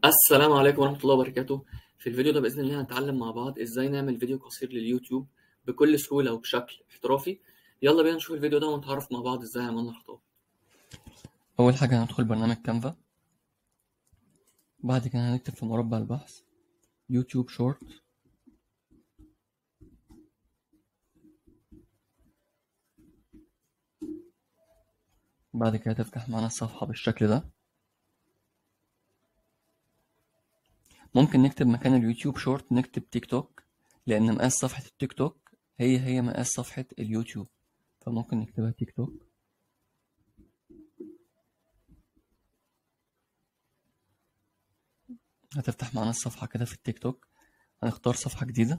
السلام عليكم ورحمة الله وبركاته في الفيديو ده بإذن الله هنتعلم مع بعض إزاي نعمل فيديو قصير لليوتيوب بكل سهولة وبشكل احترافي يلا بينا نشوف الفيديو ده ونتعرف مع بعض إزاي عملنا الخطوات أول حاجة هندخل برنامج كانفا بعد كده هنكتب في مربع البحث يوتيوب شورت بعد كده تفتح معانا الصفحة بالشكل ده ممكن نكتب مكان اليوتيوب شورت نكتب تيك توك لأن مقاس صفحة التيك توك هي هي مقاس صفحة اليوتيوب فممكن نكتبها تيك توك هتفتح معانا الصفحة كده في التيك توك هنختار صفحة جديدة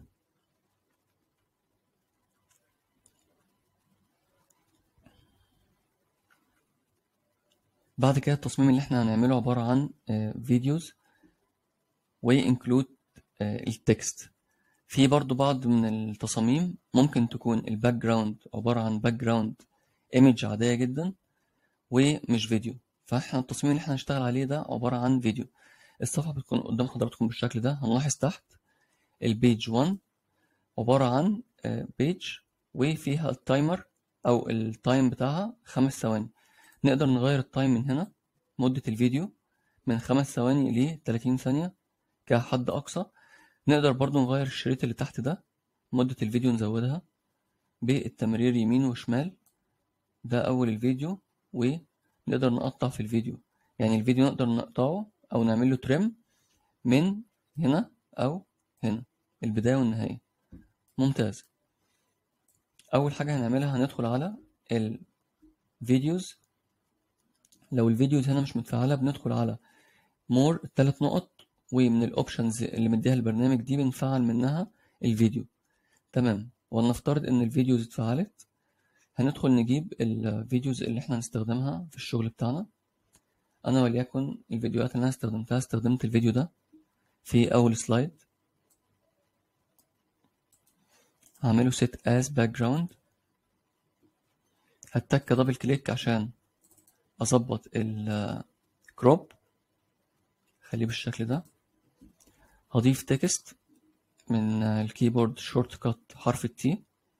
بعد كده التصميم اللي احنا هنعمله عبارة عن فيديوز وينكلود التكست في برضو بعض من التصاميم ممكن تكون الباك جراوند عبارة عن باك جراوند ايمج عادية جدا ومش فيديو فاحنا التصميم اللي احنا هنشتغل عليه ده عبارة عن فيديو الصفحة بتكون قدام حضراتكم بالشكل ده هنلاحظ تحت البيج 1 عبارة عن بيج وفيها التايمر أو التايم بتاعها خمس ثواني نقدر نغير التايم من هنا مدة الفيديو من خمس ثواني ل 30 ثانية كحد أقصى نقدر برضو نغير الشريط اللي تحت ده مدة الفيديو نزودها بالتمرير يمين وشمال ده أول الفيديو ونقدر نقطع في الفيديو يعني الفيديو نقدر نقطعه أو نعمل له تريم من هنا أو هنا البداية والنهاية ممتاز أول حاجة هنعملها هندخل على الفيديوز لو الفيديوز هنا مش متفعلة بندخل على مور التلات نقط ومن الاوبشنز اللي مديها البرنامج دي بنفعل منها الفيديو تمام ولنفترض ان الفيديوز اتفعلت هندخل نجيب الفيديوز اللي احنا هنستخدمها في الشغل بتاعنا انا وليكن الفيديوهات اللي انا استخدمتها استخدمت الفيديو ده في اول سلايد هعمله set as background هتك دبل كليك عشان اظبط الكروب خليه بالشكل ده هضيف تكست من الكيبورد شورت كات حرف التي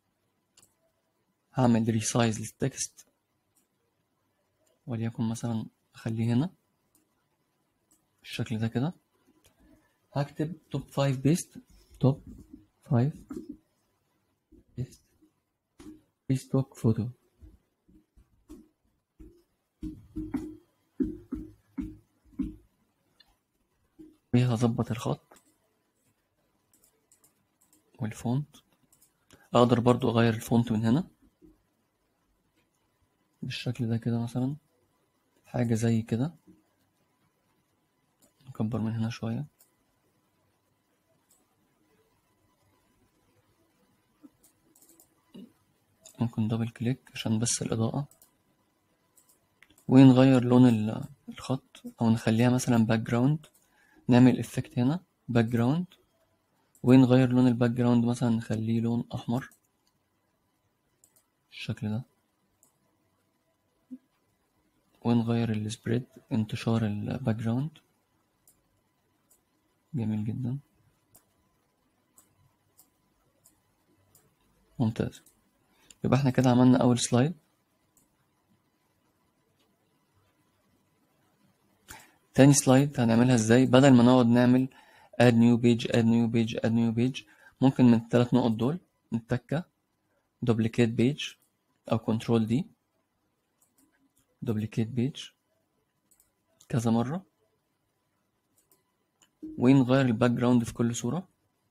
هعمل ريسايز للتكست وليكن مثلا اخليه هنا بالشكل ده كده هكتب توب 5 بيست توب 5 بيست ستوك فوتو وهظبط الخط والفونت اقدر برضو اغير الفونت من هنا بالشكل ده كده مثلا حاجة زي كده نكبر من هنا شوية ممكن دبل كليك عشان بس الإضاءة ونغير لون الخط أو نخليها مثلا باك جراوند نعمل افكت هنا باك جراوند ونغير لون الباك جراوند مثلا نخليه لون احمر بالشكل ده ونغير السبريد انتشار الباك جراوند جميل جدا ممتاز يبقى احنا كده عملنا اول سلايد تاني سلايد هنعملها ازاي بدل ما نقعد نعمل add new page add new page add new page ممكن من الثلاث نقط دول نتكة duplicate page او control دي duplicate page كذا مرة ونغير الباك جراوند في كل صورة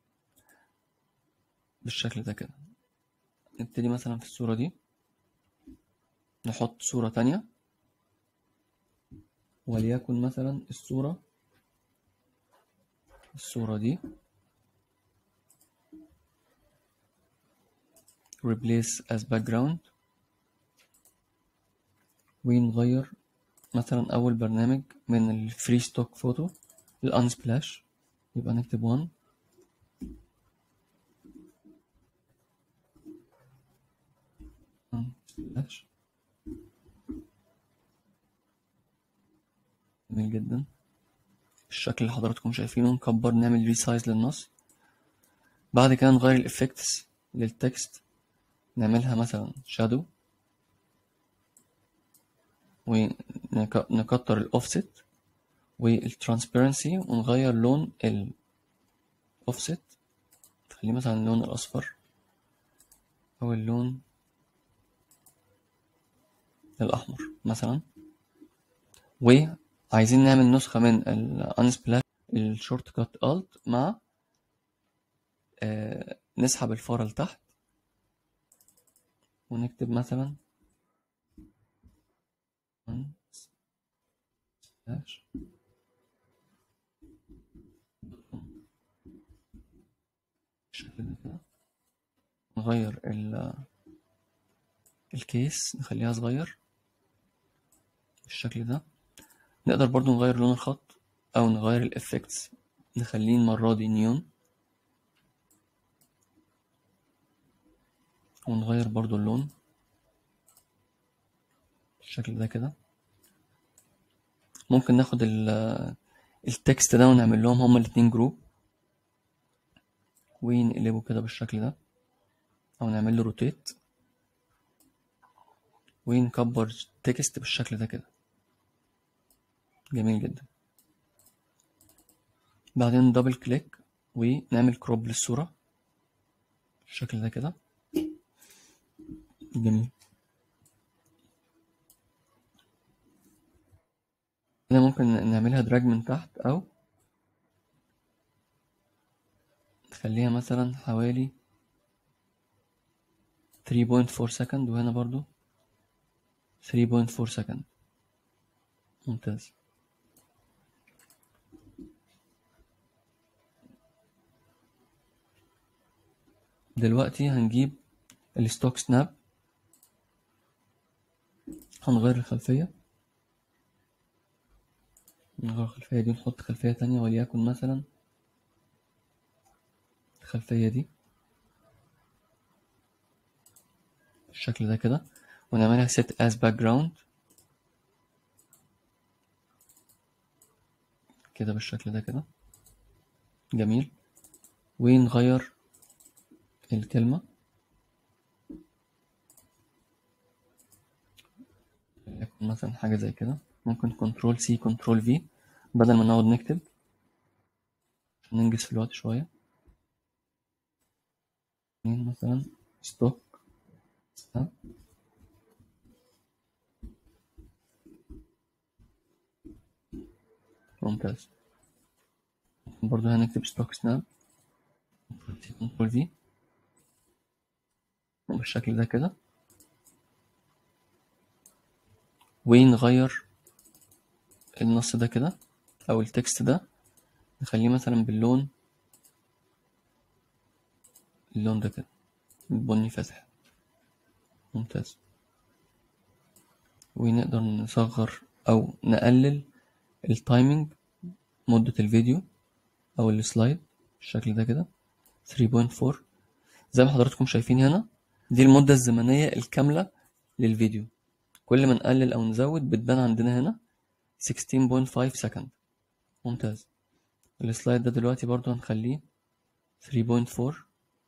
بالشكل ده كده نبتدي مثلا في الصورة دي نحط صورة تانية وليكن مثلا الصورة الصورة دي replace as background ونغير مثلا أول برنامج من الفري ستوك فوتو الأنسبلاش يبقى نكتب 1 سبلاش جميل جدا بالشكل اللي حضراتكم شايفينه نكبر نعمل ريسايز للنص بعد كده نغير الافكتس للتكست نعملها مثلا شادو ونكتر الاوفست والترانسبيرنسي ونغير لون الاوفست نخليه مثلا اللون الاصفر او اللون الاحمر مثلا وعايزين نعمل نسخة من الانسبلاش الشورت كات الت مع آه نسحب الفارة لتحت ونكتب مثلا سلاش بالشكل ده كده نغير ال الكيس نخليها صغير بالشكل ده نقدر برضو نغير لون الخط او نغير الافكتس نخليه المرة دي نيون ونغير برضو اللون بالشكل ده كده ممكن ناخد التكست ده ونعمل لهم هما الاتنين جروب ونقلبه كده بالشكل ده او نعمل له روتيت ونكبر التكست بالشكل ده كده جميل جدا بعدين دبل كليك ونعمل كروب للصورة بالشكل ده كده جميل هنا ممكن نعملها دراج من تحت او نخليها مثلا حوالي 3.4 سكند وهنا برضو 3.4 سكند ممتاز دلوقتي هنجيب الستوك سناب هنغير الخلفية نغير الخلفية دي نحط خلفية تانية وليكن مثلا الخلفية دي بالشكل ده كده ونعملها set as background كده بالشكل ده كده جميل ونغير الكلمة يكون مثلا حاجة زي كده ممكن كنترول سي كنترول في بدل ما نقعد نكتب عشان ننجز في الوقت شوية مثلا ستوك ممتاز برضو هنكتب ستوك سناب كنترول في بالشكل ده كده ونغير النص ده كده او التكست ده نخليه مثلا باللون اللون ده كده البني فاتح ممتاز ونقدر نصغر او نقلل التايمينج مدة الفيديو او السلايد بالشكل ده كده 3.4 زي ما حضراتكم شايفين هنا دي المدة الزمنية الكاملة للفيديو كل ما نقلل او نزود بتبان عندنا هنا 16.5 سكند ممتاز السلايد ده دلوقتي برضو هنخليه 3.4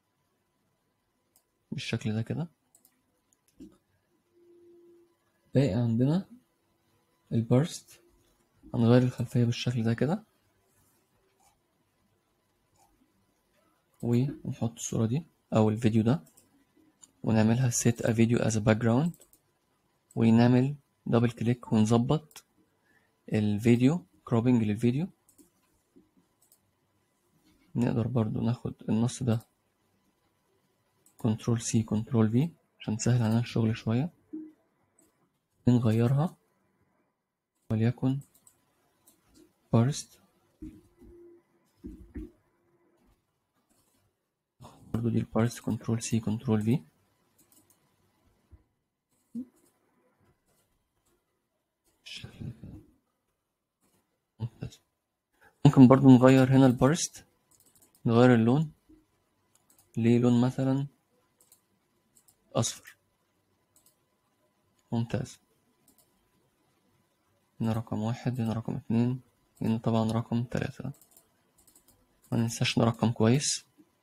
بالشكل ده كده باقي عندنا البرست هنغير الخلفية بالشكل ده كده ونحط الصورة دي أو الفيديو ده ونعملها set a video as a background ونعمل دبل كليك ونظبط الفيديو كروبنج للفيديو نقدر برضو ناخد النص ده كنترول سي كنترول في عشان تسهل علينا الشغل شوية نغيرها وليكن بارست برضو دي البارست كنترول سي كنترول في ممكن برضو نغير هنا البارست نغير اللون ليه لون مثلا أصفر ممتاز هنا رقم واحد هنا رقم اتنين هنا طبعا رقم تلاتة ما ننساش نرقم كويس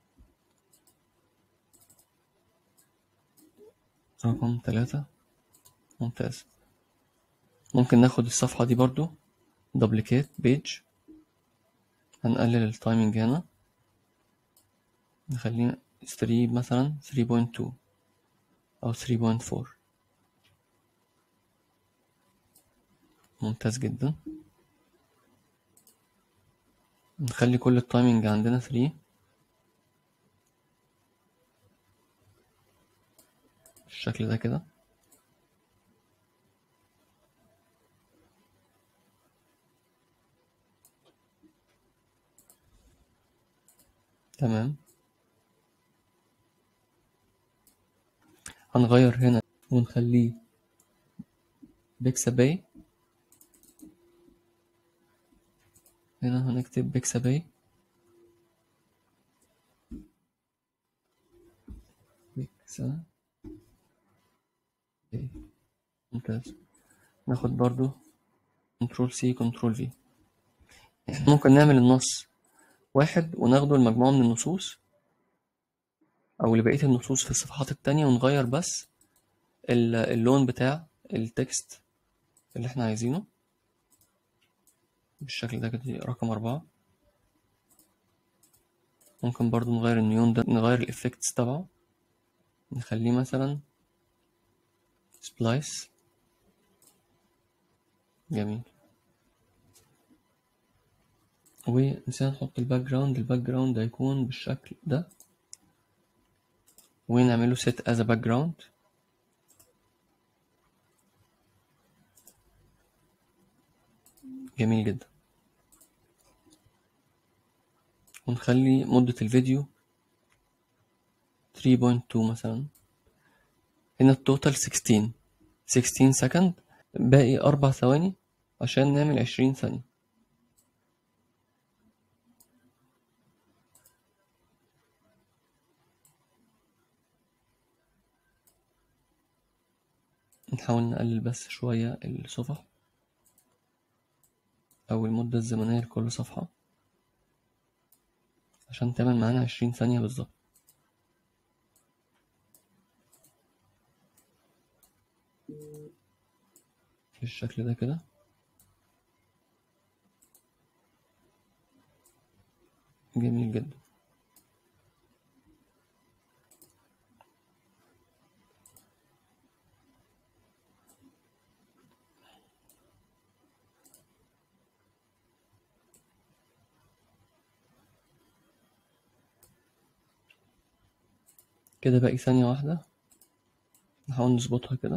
رقم تلاتة ممتاز ممكن ناخد الصفحة دي برضو دبليكيت بيج هنقلل التايمنج هنا نخليه 3 مثلا 3.2 أو 3.4 ممتاز جدا نخلي كل التايمنج عندنا 3 بالشكل ده كده تمام هنغير هنا ونخليه بيكساباي هنا هنكتب بيكساباي بيكسا ممتاز ناخد برضو كنترول سي كنترول في ممكن نعمل النص واحد وناخده المجموعة من النصوص أو لبقية النصوص في الصفحات التانية ونغير بس ال- اللون بتاع التكست اللي احنا عايزينه بالشكل ده كده رقم أربعة ممكن برضو نغير النيون ده نغير الإفكتس تبعه نخليه مثلا سبلايس جميل ونسينا نحط الباك جراوند الباك جراوند هيكون بالشكل ده ونعمله set as a background جميل جدا ونخلي مدة الفيديو 3.2 مثلا هنا التوتال 16 16 سكند باقي أربع ثواني عشان نعمل 20 ثانية نحاول نقلل بس شوية الصفح أو المدة الزمنية لكل صفحة عشان تعمل معانا عشرين ثانية بالظبط بالشكل ده كده جميل جدا كده باقي ثانية واحدة نحاول نظبطها كده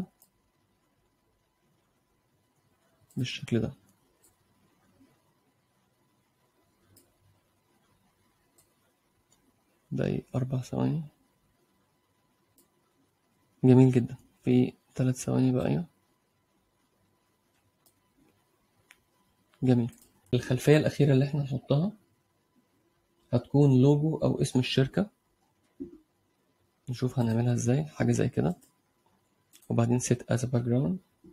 بالشكل ده باقي أربع ثواني جميل جدا في ثلاث ثواني باقية جميل الخلفية الأخيرة اللي احنا هنحطها هتكون لوجو أو اسم الشركة نشوف هنعملها ازاي حاجة زي كده وبعدين set as a background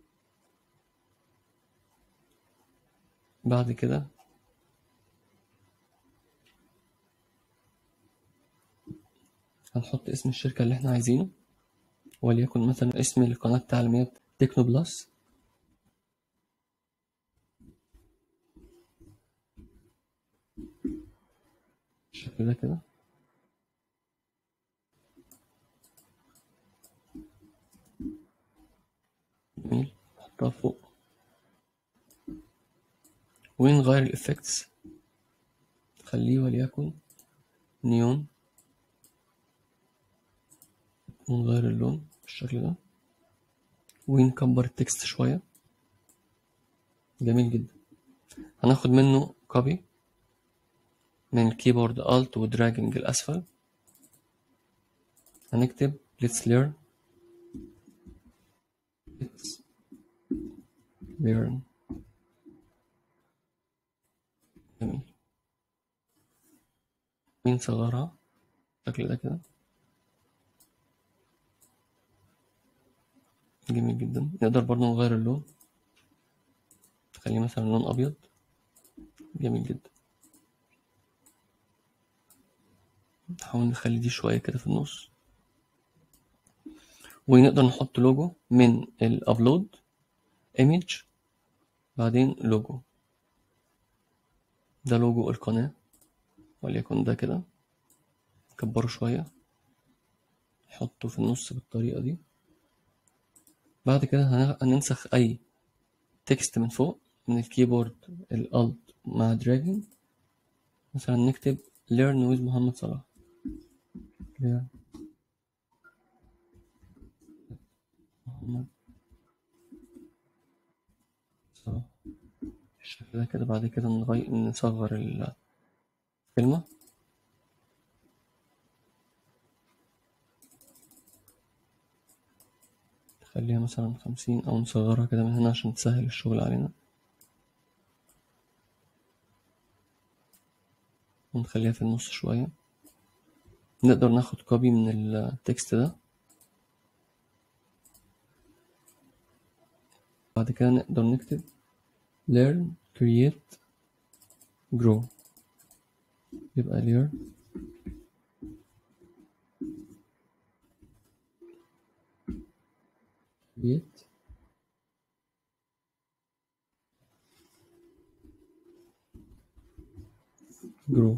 بعد كده هنحط اسم الشركة اللي احنا عايزينه وليكن مثلا اسم القناة التعليمية تكنو بلس بالشكل ده كده جميل نحطها فوق ونغير الإفكتس خليه وليكن نيون ونغير اللون بالشكل ده ونكبر التكست شوية جميل جدا هناخد منه كوبي من الكيبورد Alt ودراجنج الأسفل هنكتب let's learn let's learn جميل ونصغرها بالشكل ده كده جميل جدا نقدر برضو نغير اللون نخليه مثلا لون أبيض جميل جدا نحاول نخلي دي شوية كده في النص ونقدر نحط لوجو من الابلود ايمج بعدين لوجو ده لوجو القناة وليكن ده كده نكبره شوية نحطه في النص بالطريقة دي بعد كده هن- هننسخ أي تكست من فوق من الكيبورد الألت مع دراجن مثلا نكتب learn with محمد صلاح learn محمد صلاح بالشكل ده كده بعد كده نغير نصغر الكلمة نخليها مثلا خمسين أو نصغرها كده من هنا عشان تسهل الشغل علينا ونخليها في النص شوية نقدر ناخد كوبي من التكست ده بعد كده نقدر نكتب learn create grow يبقى learn create grow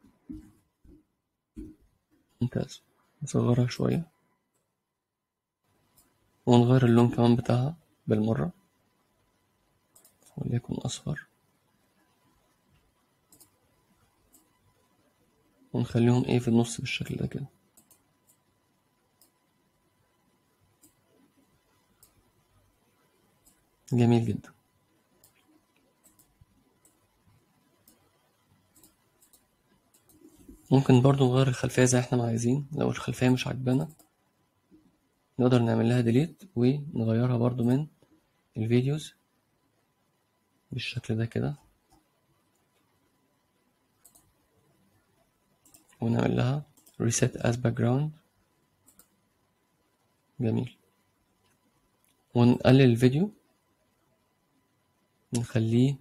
ممتاز نصغرها شوية ونغير اللون كمان بتاعها بالمرة وليكن أصفر ونخليهم ايه في النص بالشكل ده كده جميل جدا ممكن برضو نغير الخلفية زي احنا ما عايزين لو الخلفية مش عاجبانا نقدر نعمل لها ديليت ونغيرها برضو من الفيديوز بالشكل ده كده ونعمل لها reset as background جميل ونقلل الفيديو نخليه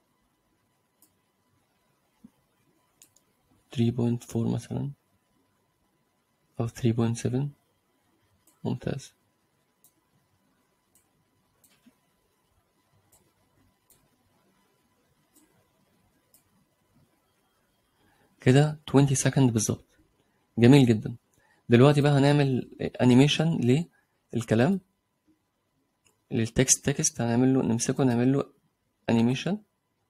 3.4 مثلا أو 3.7 ممتاز كده 20 سكند بالظبط جميل جدا دلوقتي بقى هنعمل انيميشن للكلام للتكست تكست هنعمل له نمسكه نعمل له انيميشن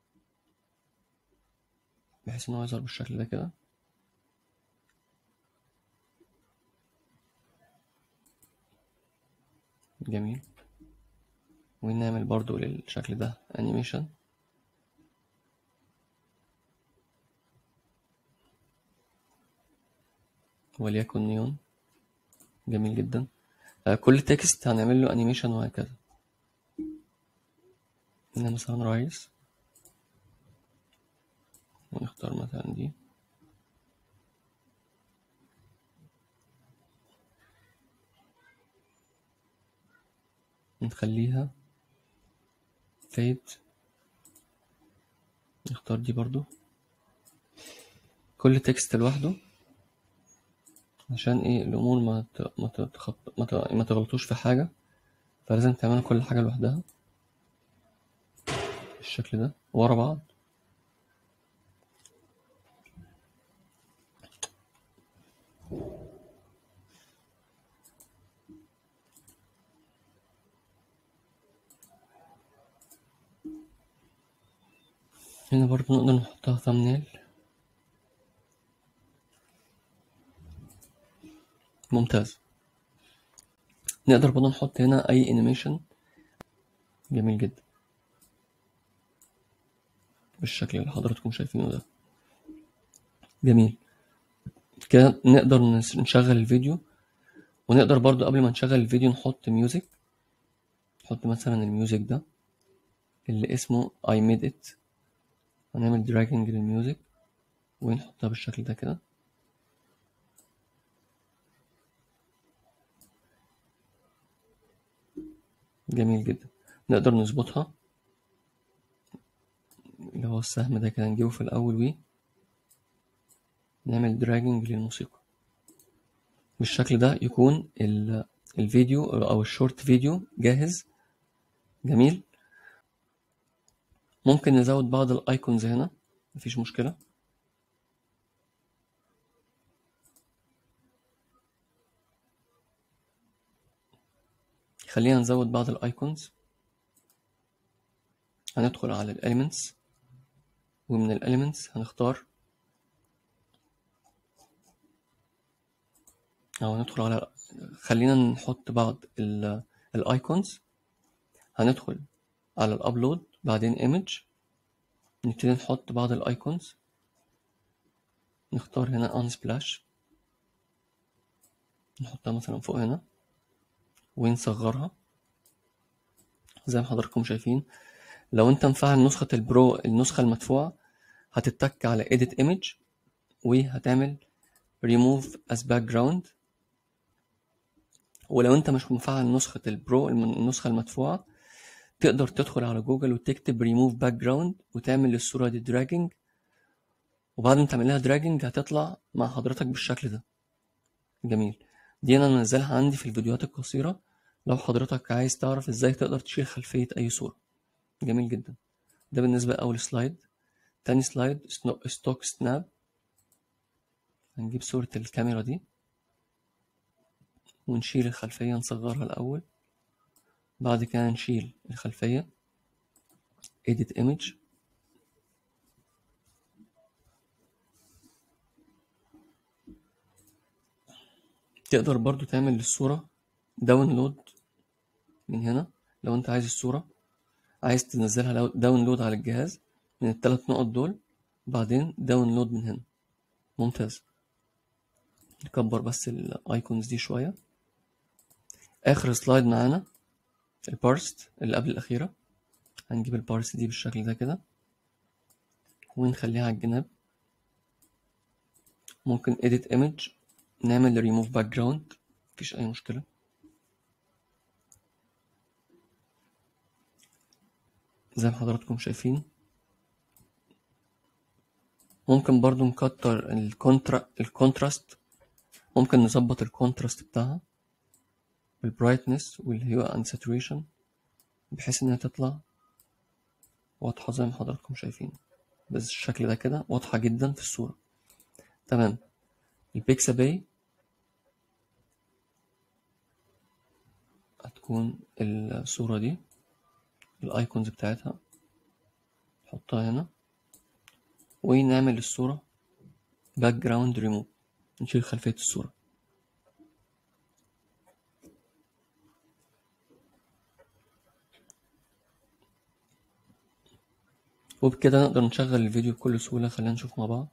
بحيث ان هو يظهر بالشكل ده كده جميل ونعمل برضو للشكل ده انيميشن وليكن نيون جميل جدا آه، كل تكست هنعمل له انيميشن وهكذا هنا مثلا رايس ونختار مثلا دي نخليها فيد نختار دي برضو كل تكست لوحده عشان ايه الامور ما ت... ما تتخط... ما, ت... ما تغلطوش في حاجه فلازم تعملوا كل حاجه لوحدها بالشكل ده ورا بعض هنا برضو نقدر نحطها thumbnail ممتاز نقدر برضو نحط هنا اي انيميشن جميل جدا بالشكل اللي حضراتكم شايفينه ده جميل كده نقدر نس- نشغل الفيديو ونقدر برضو قبل ما نشغل الفيديو نحط ميوزك نحط مثلا الميوزك ده اللي اسمه I made it هنعمل دراجنج للميوزك ونحطها بالشكل ده كده جميل جدا نقدر نظبطها اللي هو السهم ده كده نجيبه في الأول و نعمل دراجنج للموسيقى بالشكل ده يكون ال- الفيديو أو الشورت فيديو جاهز جميل ممكن نزود بعض الايكونز هنا مفيش مشكلة خلينا نزود بعض الايكونز هندخل على الاليمنتس ومن الاليمنتس هنختار او هندخل على خلينا نحط بعض الايكونز هندخل على الابلود بعدين ايمج نبتدي نحط بعض الايكونز نختار هنا unsplash نحطها مثلا فوق هنا ونصغرها زي ما حضراتكم شايفين لو انت مفعل نسخة البرو النسخة المدفوعة هتتك على edit image وهتعمل remove as background ولو انت مش مفعل نسخة البرو الم- النسخة المدفوعة تقدر تدخل على جوجل وتكتب remove background وتعمل للصورة دي dragging وبعد ما تعمل لها dragging هتطلع مع حضرتك بالشكل ده جميل دي انا منزلها عندي في الفيديوهات القصيرة لو حضرتك عايز تعرف ازاي تقدر تشيل خلفية اي صورة جميل جدا ده بالنسبة لأول سلايد تاني سلايد ستوك سناب هنجيب صورة الكاميرا دي ونشيل الخلفية نصغرها الأول بعد كده نشيل الخلفية edit image تقدر برضو تعمل للصورة داونلود من هنا لو انت عايز الصورة عايز تنزلها لو- داونلود على الجهاز من الثلاث نقط دول بعدين داونلود من هنا ممتاز نكبر بس الايكونز دي شوية اخر سلايد معانا البارست اللي قبل الاخيرة هنجيب البارست دي بالشكل ده كده ونخليها على الجناب ممكن edit image نعمل remove background مفيش اي مشكلة زي ما حضراتكم شايفين ممكن برضو نكتر الكونترا الكونتراست ممكن نظبط الكونتراست بتاعها بالبرايتنس والهيو اند ساتوريشن بحيث انها تطلع واضحة زي ما حضراتكم شايفين بس الشكل ده كده واضحة جدا في الصورة تمام البيكساباي هتكون الصورة دي الايكونز بتاعتها نحطها هنا ونعمل الصورة باك جراوند ريموف نشيل خلفية الصورة وبكده نقدر نشغل الفيديو بكل سهولة خلينا نشوف مع بعض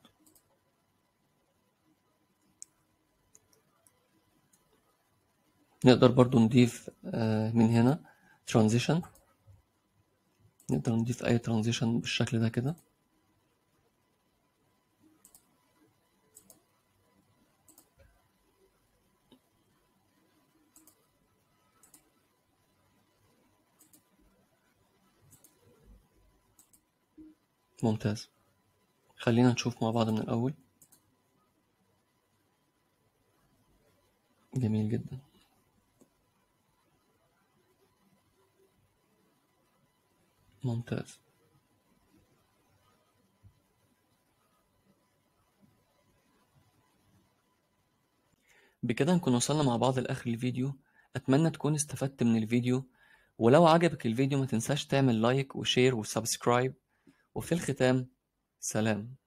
نقدر برضو نضيف آه، من هنا ترانزيشن نقدر نضيف أي ترانزيشن بالشكل ده كده ممتاز خلينا نشوف مع بعض من الأول جميل جدا ممتاز بكده نكون وصلنا مع بعض لآخر الفيديو أتمنى تكون استفدت من الفيديو ولو عجبك الفيديو ما تنساش تعمل لايك وشير وسبسكرايب وفي الختام سلام